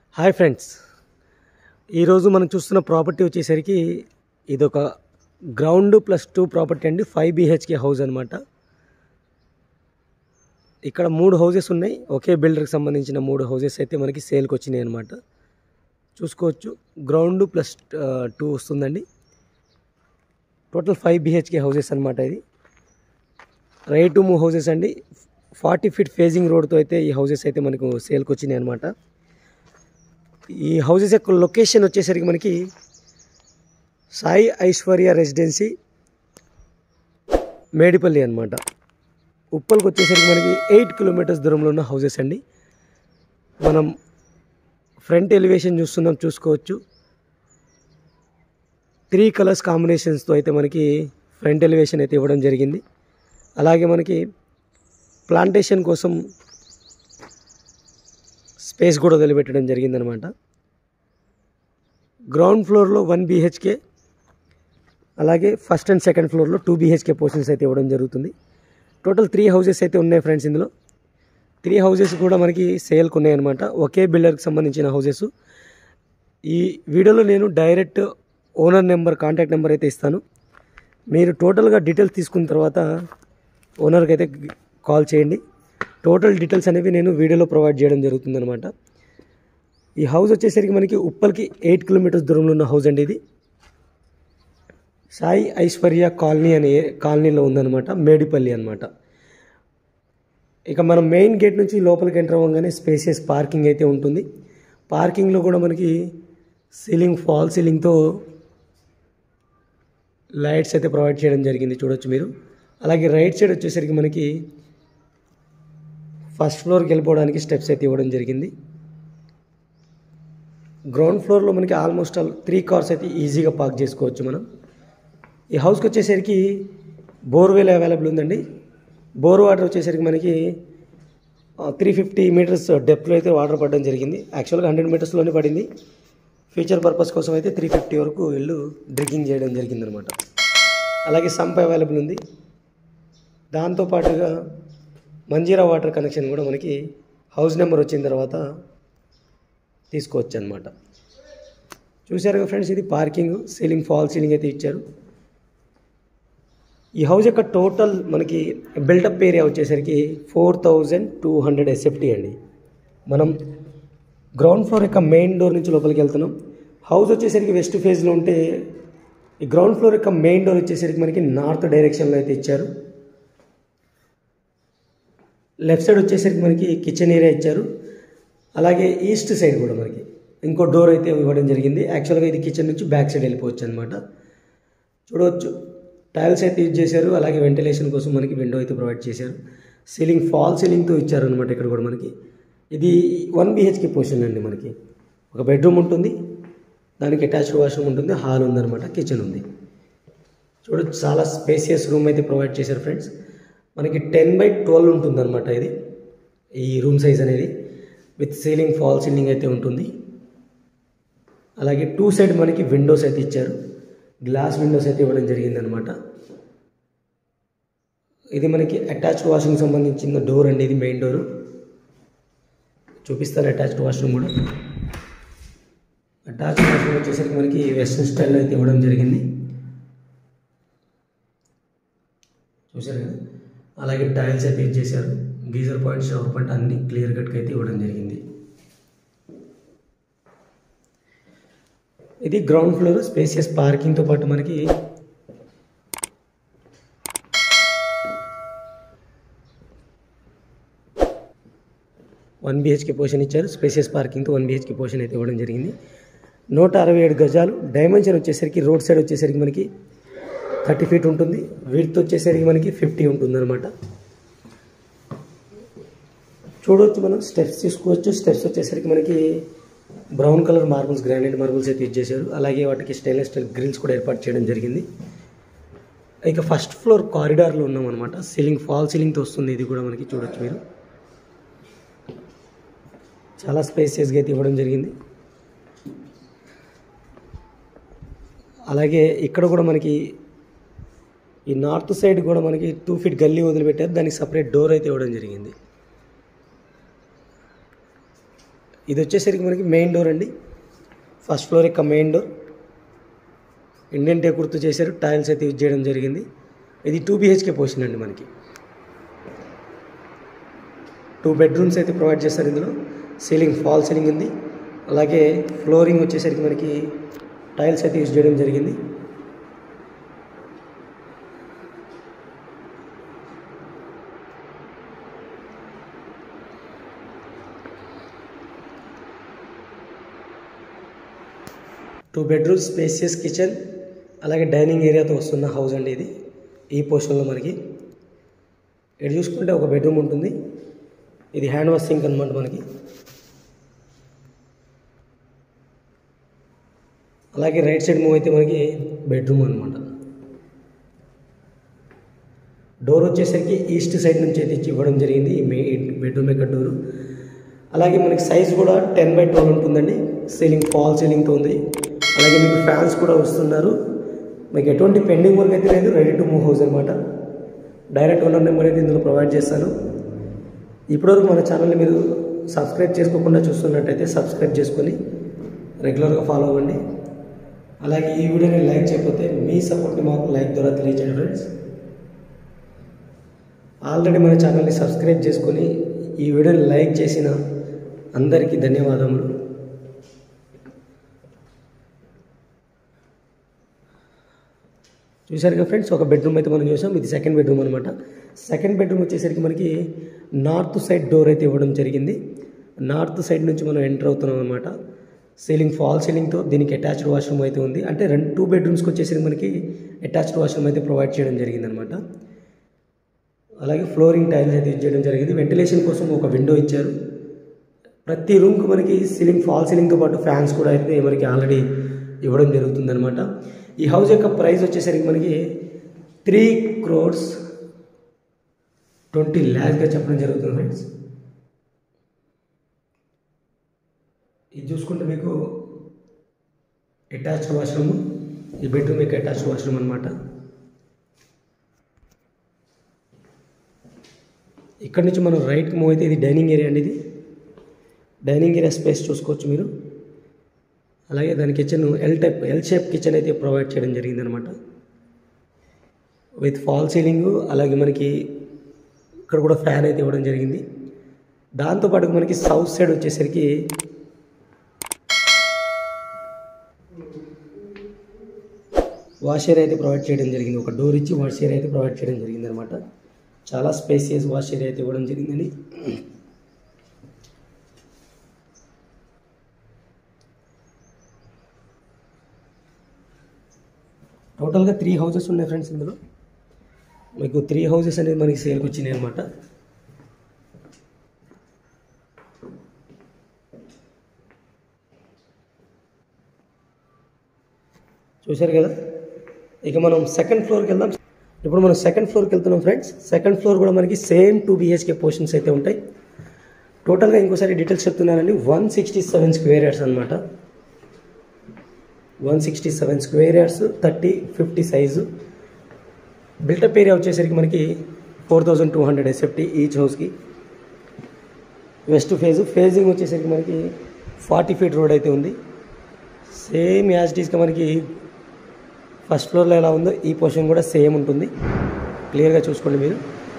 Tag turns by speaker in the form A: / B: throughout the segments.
A: hi friends ఈరోజు మనం చూస్తున్న ప్రాపర్టీ వచ్చేసరికి ఇదొక గ్రౌండ్ ప్లస్ టూ ప్రాపర్టీ అండి ఫైవ్ బీహెచ్కే హౌస్ అనమాట ఇక్కడ మూడు హౌసెస్ ఉన్నాయి ఒకే బిల్డర్కి సంబంధించిన మూడు హౌసెస్ అయితే మనకి సేల్కి వచ్చినాయి అనమాట చూసుకోవచ్చు గ్రౌండ్ ప్లస్ టూ వస్తుందండి టోటల్ ఫైవ్ బీహెచ్కే హౌసెస్ అనమాట ఇది రైట్ టు మూవ్ హౌసెస్ అండి ఫార్టీ ఫీట్ ఫేజింగ్ రోడ్తో అయితే ఈ హౌసెస్ అయితే మనకు సేల్కి వచ్చినాయి అనమాట ఈ హౌసెస్ యొక్క లొకేషన్ వచ్చేసరికి మనకి సాయి ఐశ్వర్య రెసిడెన్సీ మేడిపల్లి అనమాట ఉప్పల్కి వచ్చేసరికి మనకి ఎయిట్ కిలోమీటర్స్ దూరంలో ఉన్న హౌసెస్ అండి మనం ఫ్రంట్ ఎలివేషన్ చూస్తున్నాం చూసుకోవచ్చు త్రీ కలర్స్ కాంబినేషన్స్తో అయితే మనకి ఫ్రంట్ ఎలివేషన్ అయితే ఇవ్వడం జరిగింది అలాగే మనకి ప్లాంటేషన్ కోసం స్పేస్ కూడా వదిలిపెట్టడం జరిగిందనమాట గ్రౌండ్ ఫ్లోర్లో వన్ బీహెచ్కే అలాగే ఫస్ట్ అండ్ సెకండ్ ఫ్లోర్లో టూ బీహెచ్కే పోర్షన్స్ అయితే ఇవ్వడం జరుగుతుంది టోటల్ త్రీ హౌసెస్ అయితే ఉన్నాయి ఫ్రెండ్స్ ఇందులో త్రీ హౌసెస్ కూడా మనకి సేల్కి ఉన్నాయన్నమాట ఒకే బిల్డర్కి సంబంధించిన హౌసెస్ ఈ వీడియోలో నేను direct owner number contact number అయితే ఇస్తాను మీరు టోటల్గా డీటెయిల్స్ తీసుకున్న తర్వాత ఓనర్కి అయితే కాల్ చేయండి టోటల్ డీటెయిల్స్ అనేవి నేను వీడియోలో ప్రొవైడ్ చేయడం జరుగుతుందన్నమాట ఈ హౌస్ వచ్చేసరికి మనకి ఉప్పల్కి ఎయిట్ కిలోమీటర్స్ దూరంలో ఉన్న హౌస్ అండి ఇది సాయి ఐశ్వర్య కాలనీ అనే కాలనీలో ఉందన్నమాట మేడిపల్లి అనమాట ఇక మనం మెయిన్ గేట్ నుంచి లోపలికి ఎంటర్ అవ్వగానే స్పేసియస్ పార్కింగ్ అయితే ఉంటుంది పార్కింగ్లో కూడా మనకి సీలింగ్ ఫాల్ సీలింగ్తో లైట్స్ అయితే ప్రొవైడ్ చేయడం జరిగింది చూడొచ్చు మీరు అలాగే రైట్ సైడ్ వచ్చేసరికి మనకి ఫస్ట్ ఫ్లోర్కి వెళ్ళిపోవడానికి స్టెప్స్ అయితే ఇవ్వడం జరిగింది గ్రౌండ్ ఫ్లోర్లో మనకి ఆల్మోస్ట్ ఆల్ త్రీ కార్స్ అయితే ఈజీగా పార్క్ చేసుకోవచ్చు మనం ఈ హౌస్కి వచ్చేసరికి బోర్వెల్ అవైలబుల్ ఉందండి బోర్ వాటర్ వచ్చేసరికి మనకి త్రీ ఫిఫ్టీ మీటర్స్ డెప్త్లో అయితే వాటర్ పడడం జరిగింది యాక్చువల్గా హండ్రెడ్ మీటర్స్లోనే పడింది ఫ్యూచర్ పర్పస్ కోసం అయితే త్రీ ఫిఫ్టీ వరకు ఇల్లు డ్రింకింగ్ చేయడం జరిగిందనమాట అలాగే సంప్ అవైలబుల్ ఉంది దాంతోపాటుగా మంజీరా వాటర్ కనెక్షన్ కూడా మనకి హౌస్ నెంబర్ వచ్చిన తర్వాత తీసుకోవచ్చు అనమాట చూశారు కదా ఫ్రెండ్స్ ఇది పార్కింగ్ సీలింగ్ ఫాల్ సీలింగ్ అయితే ఇచ్చారు ఈ హౌస్ యొక్క టోటల్ మనకి బిల్డప్ ఏరియా వచ్చేసరికి four thousand two hundred SFT అండి మనం గ్రౌండ్ ఫ్లోర్ యొక్క మెయిన్ డోర్ నుంచి లోపలికి వెళ్తున్నాం హౌస్ వచ్చేసరికి వెస్ట్ ఫేజ్లో ఉంటే ఈ గ్రౌండ్ ఫ్లోర్ యొక్క మెయిన్ డోర్ వచ్చేసరికి మనకి నార్త్ డైరెక్షన్లో అయితే ఇచ్చారు లెఫ్ట్ సైడ్ వచ్చేసరికి మనకి కిచెన్ ఏరియా ఇచ్చారు అలాగే ఈస్ట్ సైడ్ కూడా మనకి ఇంకో డోర్ అయితే ఇవ్వడం జరిగింది యాక్చువల్గా ఇది కిచెన్ నుంచి బ్యాక్ సైడ్ వెళ్ళిపోవచ్చు అనమాట చూడవచ్చు టైల్స్ అయితే యూజ్ చేశారు అలాగే వెంటిలేషన్ కోసం మనకి విండో అయితే ప్రొవైడ్ చేశారు సీలింగ్ ఫాల్ సీలింగ్తో ఇచ్చారు అనమాట ఇక్కడ కూడా మనకి ఇది వన్ బిహెచ్కే పోర్షన్ అండి మనకి ఒక బెడ్రూమ్ ఉంటుంది దానికి అటాచ్డ్ వాష్రూమ్ ఉంటుంది హాల్ ఉందన్నమాట కిచెన్ ఉంది చూడొచ్చు చాలా స్పేసియస్ రూమ్ అయితే ప్రొవైడ్ చేశారు ఫ్రెండ్స్ మనకి టెన్ బై ట్వెల్వ్ ఉంటుందన్నమాట ఇది ఈ రూమ్ సైజ్ అనేది విత్ సీలింగ్ ఫాల్ సీలింగ్ అయితే ఉంటుంది అలాగే టూ సైడ్ మనకి విండోస్ అయితే ఇచ్చారు గ్లాస్ విండోస్ అయితే ఇవ్వడం జరిగిందనమాట ఇది మనకి అటాచ్డ్ వాష్రూమ్ సంబంధించిన డోర్ అండి ఇది మెయిన్ డోర్ చూపిస్తాను అటాచ్డ్ వాష్రూమ్ కూడా అటాచ్డ్ వాష్రూమ్ వచ్చేసరికి మనకి వెస్ట్రన్ స్టైల్లో అయితే ఇవ్వడం జరిగింది చూసారు కదా అలాగే టైల్స్ అయితే యూజ్ చేశారు గీజర్ పాయింట్ షవర్ పాయింట్ అన్ని క్లియర్ కట్గా అయితే ఇవ్వడం జరిగింది ఇది గ్రౌండ్ ఫ్లోర్ స్పేసియస్ పార్కింగ్తో పాటు మనకి వన్ బిహెచ్కే పోర్షన్ ఇచ్చారు స్పేసియస్ పార్కింగ్తో వన్ బిహెచ్కే పోర్షన్ అయితే ఇవ్వడం జరిగింది నూట అరవై ఏడు గజాలు డైమెన్షన్ వచ్చేసరికి రోడ్ సైడ్ వచ్చేసరికి మనకి థర్టీ ఫీట్ ఉంటుంది విడ్త్ వచ్చేసరికి మనకి ఫిఫ్టీ ఉంటుంది అనమాట చూడవచ్చు మనం స్టెప్స్ తీసుకోవచ్చు స్టెప్స్ వచ్చేసరికి మనకి brown colour marbles granite marbles అయితే యూజ్ చేశారు అలాగే వాటికి స్టెయిన్లెస్ స్టీల్ గ్రిల్స్ కూడా ఏర్పాటు చేయడం జరిగింది ఇక ఫస్ట్ ఫ్లోర్ కారిడార్లో ఉన్నాం అనమాట సీలింగ్ ఫాల్ సీలింగ్తో వస్తుంది ఇది కూడా మనకి చూడొచ్చు మీరు చాలా స్పేసియస్గా అయితే ఇవ్వడం జరిగింది అలాగే ఇక్కడ కూడా మనకి ఈ నార్త్ సైడ్ కూడా మనకి టూ ఫీట్ గల్లీ వదిలిపెట్టారు దానికి సపరేట్ డోర్ అయితే ఇవ్వడం జరిగింది ఇది వచ్చేసరికి మనకి మెయిన్ డోర్ అండి ఫస్ట్ ఫ్లోర్ యొక్క మెయిన్ డోర్ ఇండియన్ టేక్ గుర్తు చేశారు టైల్స్ అయితే యూజ్ చేయడం జరిగింది ఇది టూ బిహెచ్కే పోర్షన్ అండి మనకి టూ బెడ్రూమ్స్ అయితే ప్రొవైడ్ చేస్తారు ఇందులో సీలింగ్ ఫాల్ సీలింగ్ ఉంది అలాగే ఫ్లోరింగ్ వచ్చేసరికి మనకి టైల్స్ అయితే యూజ్ చేయడం జరిగింది టూ బెడ్రూమ్ స్పేసియస్ కిచెన్ అలాగే డైనింగ్ ఏరియాతో వస్తున్న హౌస్ అండి ఇది ఈ పోర్షన్లో మనకి ఇక్కడ చూసుకుంటే ఒక బెడ్రూమ్ ఉంటుంది ఇది హ్యాండ్ వాష్ సింక్ అనమాట మనకి అలాగే రైట్ సైడ్ మూవ్ అయితే మనకి బెడ్రూమ్ అనమాట డోర్ వచ్చేసరికి ఈస్ట్ సైడ్ నుంచి అయితే ఇచ్చి ఇవ్వడం జరిగింది ఈ మే బెడ్రూమ్ యొక్క డోరు అలాగే మనకి సైజ్ కూడా టెన్ బై ట్వెల్వ్ ఉంటుందండి సీలింగ్ ఫాల్ సీలింగ్తో ఉంది అలాగే మీకు ఫ్యాన్స్ కూడా వస్తున్నారు మీకు ఎటువంటి పెండింగ్ వర్క్ అయితే లేదు రెడీ టు మూవ్ హౌస్ అనమాట డైరెక్ట్ ఓనర్ నెంబర్ అయితే ఇందులో ప్రొవైడ్ చేస్తాను ఇప్పటివరకు మన ఛానల్ని మీరు సబ్స్క్రైబ్ చేసుకోకుండా చూస్తున్నట్టయితే సబ్స్క్రైబ్ చేసుకొని రెగ్యులర్గా ఫాలో అవ్వండి అలాగే ఈ వీడియోని లైక్ చేయకపోతే మీ సపోర్ట్ని మాకు లైక్ ద్వారా తెలియజేయండి ఫ్రెండ్స్ ఆల్రెడీ మన ఛానల్ని సబ్స్క్రైబ్ చేసుకొని ఈ వీడియోని లైక్ చేసిన అందరికీ ధన్యవాదములు చూశారు కదా ఫ్రెండ్స్ ఒక బెడ్రూమ్ అయితే మనం చూసాం ఇది సెకండ్ బెడ్రూమ్ అనమాట సెకండ్ బెడ్రూమ్ వచ్చేసరికి మనకి నార్త్ సైడ్ డోర్ అయితే ఇవ్వడం జరిగింది నార్త్ సైడ్ నుంచి మనం ఎంటర్ అవుతున్నాం అనమాట సీలింగ్ ఫాల్ సీలింగ్తో దీనికి అటాచ్డ్ వాష్రూమ్ అయితే ఉంది అంటే రెండు టూ బెడ్రూమ్స్కి వచ్చేసరికి మనకి అటాచ్డ్ వాష్రూమ్ అయితే ప్రొవైడ్ చేయడం జరిగింది అనమాట అలాగే ఫ్లోరింగ్ టైల్స్ అయితే యూజ్ చేయడం జరిగింది వెంటిలేషన్ కోసం ఒక విండో ఇచ్చారు ప్రతి రూమ్కి మనకి సీలింగ్ ఫాల్ సీలింగ్తో పాటు ఫ్యాన్స్ కూడా అయితే మనకి ఆల్రెడీ ఇవ్వడం జరుగుతుంది అనమాట ఈ హౌస్ యొక్క ప్రైస్ వచ్చేసరికి మనకి త్రీ క్రోర్స్ ట్వంటీ ల్యాక్స్గా చెప్పడం జరుగుతుంది ఫ్రెండ్స్ ఇది చూసుకుంటే మీకు అటాచ్డ్ వాష్రూమ్ ఈ బెడ్రూమ్ యొక్క అటాచ్డ్ వాష్రూమ్ అనమాట ఇక్కడ నుంచి మనం రైట్కి మూవ్ అయితే ఇది డైనింగ్ ఏరియా అండి ఇది డైనింగ్ ఏరియా స్పేస్ చూసుకోవచ్చు మీరు అలాగే దాని kitchen L type L shape kitchen అయితే ప్రొవైడ్ చేయడం జరిగింది అనమాట విత్ ఫాల్ సీలింగ్ అలాగే మనకి ఇక్కడ కూడా ఫ్యాన్ అయితే ఇవ్వడం జరిగింది దాంతోపాటు మనకి సౌత్ సైడ్ వచ్చేసరికి వాష్ ఏరియా అయితే ప్రొవైడ్ చేయడం జరిగింది ఒక డోర్ ఇచ్చి వాష్ ఏరియా అయితే ప్రొవైడ్ చేయడం జరిగింది అనమాట చాలా స్పేసియస్ వాష్ ఏరియా అయితే ఇవ్వడం జరిగిందండి టోటల్గా త్రీ హౌసెస్ ఉన్నాయి ఫ్రెండ్స్ ఇందులో మీకు త్రీ హౌసెస్ అనేది మనకి సేల్కి వచ్చినాయి అనమాట చూశారు కదా ఇక మనం సెకండ్ ఫ్లోర్కి వెళ్దాం ఇప్పుడు మనం సెకండ్ ఫ్లోర్కి వెళ్తున్నాం ఫ్రెండ్స్ సెకండ్ ఫ్లోర్ కూడా మనకి సేమ్ టూ బిహెచ్కే పోర్షన్స్ అయితే ఉంటాయి టోటల్గా ఇంకోసారి డీటెయిల్స్ చెప్తున్నానండి one sixty seven square yards అనమాట one sixty seven square yards thirty fifty size builtup area వచ్చేసరికి మనకి four thousand two hundred SFT each హౌస్కి వెస్ట్ ఫేజ్ ఫేజింగ్ వచ్చేసరికి మనకి ఫార్టీ ఫీట్ రోడ్ అయితే ఉంది సేమ్ యాజ్ టీస్గా మనకి ఫస్ట్ ఫ్లోర్లో ఎలా ఉందో ఈ పోర్షన్ కూడా సేమ్ ఉంటుంది క్లియర్గా చూసుకోండి మీరు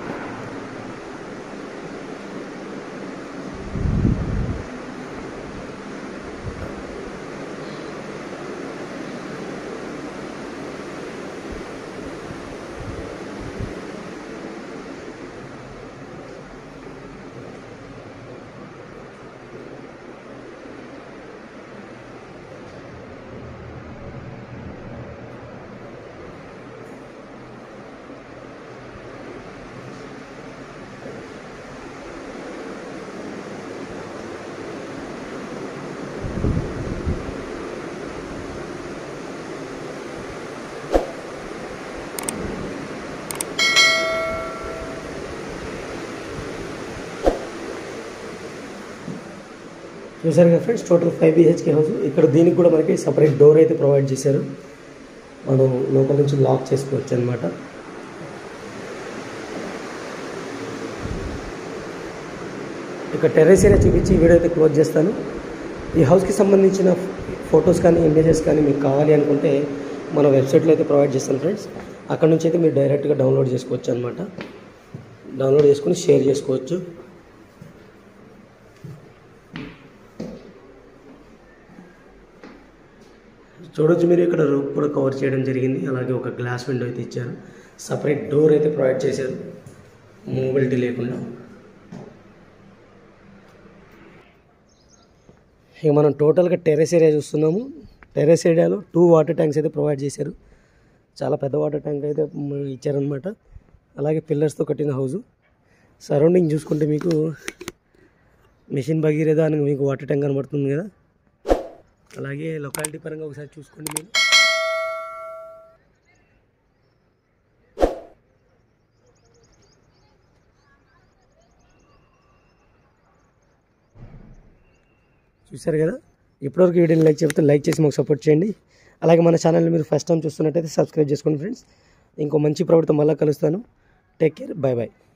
A: చూసారు కదా friends total five BHK house ఇక్కడ దీనికి కూడా మనకి సపరేట్ డోర్ అయితే ప్రొవైడ్ చేశారు మనం లోపల నుంచి లాక్ చేసుకోవచ్చు అనమాట ఇక ఇక టెర్రస్ ఏరియా చూపించి ఈ వీడియో అయితే క్లోజ్ చేస్తాను ఈ హౌస్కి సంబంధించిన ఫొటోస్ కానీ ఇమేజెస్ కానీ మీకు కావాలి అనుకుంటే మన వెబ్సైట్లో అయితే ప్రొవైడ్ చేస్తాను ఫ్రెండ్స్ అక్కడ నుంచి అయితే మీరు డైరెక్ట్గా డౌన్లోడ్ చేసుకోవచ్చు అనమాట డౌన్లోడ్ చేసుకుని షేర్ చేసుకోవచ్చు చూడొచ్చు మీరు ఇక్కడ రూప్ కూడా కవర్ చేయడం జరిగింది అలాగే ఒక గ్లాస్ విండో అయితే ఇచ్చారు సపరేట్ డోర్ అయితే ప్రొవైడ్ చేశారు మూబిలిటీ లేకుండా ఇక మనం టోటల్గా టెర్రస్ ఏరియా చూస్తున్నాము టెర్రస్ ఏరియాలో టూ వాటర్ ట్యాంక్స్ అయితే ప్రొవైడ్ చేశారు చాలా పెద్ద వాటర్ ట్యాంక్ అయితే మ- ఇచ్చారనమాట అలాగే పిల్లర్స్తో కట్టిన హౌజు సరౌండింగ్ చూసుకుంటే మీకు మిషన్ భగీరథ అని మీకు వాటర్ ట్యాంక్ కనబడుతుంది కదా అలాగే లొకాలిటీ పరంగా ఒకసారి చూసుకోండి మీరు చూశారు కదా ఇప్పటివరకు వీడియోని లైక్ చెప్తే లైక్ చేసి మాకు సపోర్ట్ చేయండి అలాగే మన ఛానల్ని మీరు ఫస్ట్ టైం చూస్తున్నట్టయితే సబ్స్క్రైబ్ చేసుకోండి ఫ్రెండ్స్ ఇంకో మంచి ప్రవృత్తి మళ్ళీ కలుస్తాను టేక్ కేర్ బాయ్ బాయ్